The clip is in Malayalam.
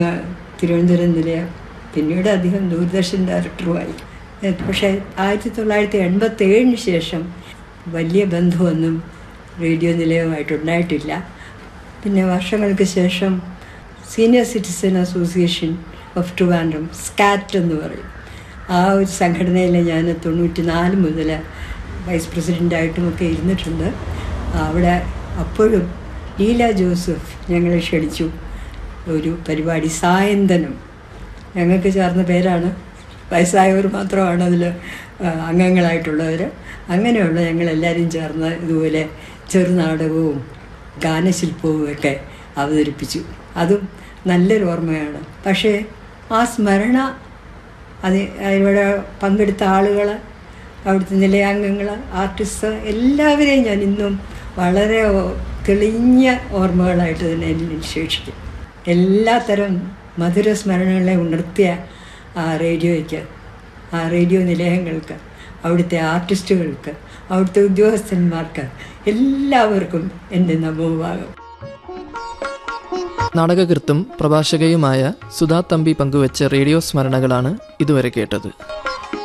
തിരുവനന്തപുരം നിലയം പിന്നീട് അദ്ദേഹം ദൂരദർശൻ ഡയറക്ടറുമായി ഏ, പക്ഷേ ആയിരത്തി തൊള്ളായിരത്തി എൺപത്തി ഏഴിന് ശേഷം വലിയ ബന്ധമൊന്നും റേഡിയോ നിലയവുമായിട്ടുണ്ടായിട്ടില്ല പിന്നെ വർഷങ്ങൾക്ക് ശേഷം senior citizen association of Trivandrum SCAT എന്ന് പറയും ആ ഒരു സംഘടനയിൽ ഞാൻ തൊണ്ണൂറ്റി നാല് മുതൽ വൈസ് പ്രസിഡൻ്റായിട്ടുമൊക്കെ ഇരുന്നിട്ടുണ്ട് അവിടെ അപ്പോഴും ലീല ജോസഫ് ഞങ്ങളെ ക്ഷണിച്ചു ഒരു പരിപാടി സായന്തനം ഞങ്ങൾക്ക് ചേർന്ന പേരാണ് വയസ്സായവർ മാത്രമാണ് അതിൽ അംഗങ്ങളായിട്ടുള്ളവർ അങ്ങനെയുള്ള ഞങ്ങളെല്ലാവരും ചേർന്ന് ഇതുപോലെ ചെറുനാടകവും ഗാനശില്പവും ഒക്കെ അവതരിപ്പിച്ചു അതും നല്ലൊരു ഓർമ്മയാണ് പക്ഷേ ആ സ്മരണ അത് ഇവിടെ പങ്കെടുത്ത ആളുകൾ അവിടുത്തെ നിലയാംഗങ്ങൾ ആർട്ടിസ്റ്റ് എല്ലാവരെയും ഞാൻ ഇന്നും വളരെ ഓ- തെളിഞ്ഞ ഓർമ്മകളായിട്ട് തന്നെ എന്നിൽ ശേഷിക്കും എല്ലാത്തരം മധുര സ്മരണകളെ ഉണർത്തിയ ആ റേഡിയോയ്ക്ക് ആ റേഡിയോ നിലയങ്ങൾക്ക് അവിടുത്തെ ആർട്ടിസ്റ്റുകൾക്ക് അവിടുത്തെ ഉദ്യോഗസ്ഥന്മാർക്ക് എല്ലാവർക്കും എൻ്റെ നമോഭാഗം നാടകകൃത്തും പ്രഭാഷകയുമായ സുധാ തമ്പി പങ്കുവച്ച റേഡിയോ സ്മരണകളാണ് ഇതുവരെ കേട്ടത്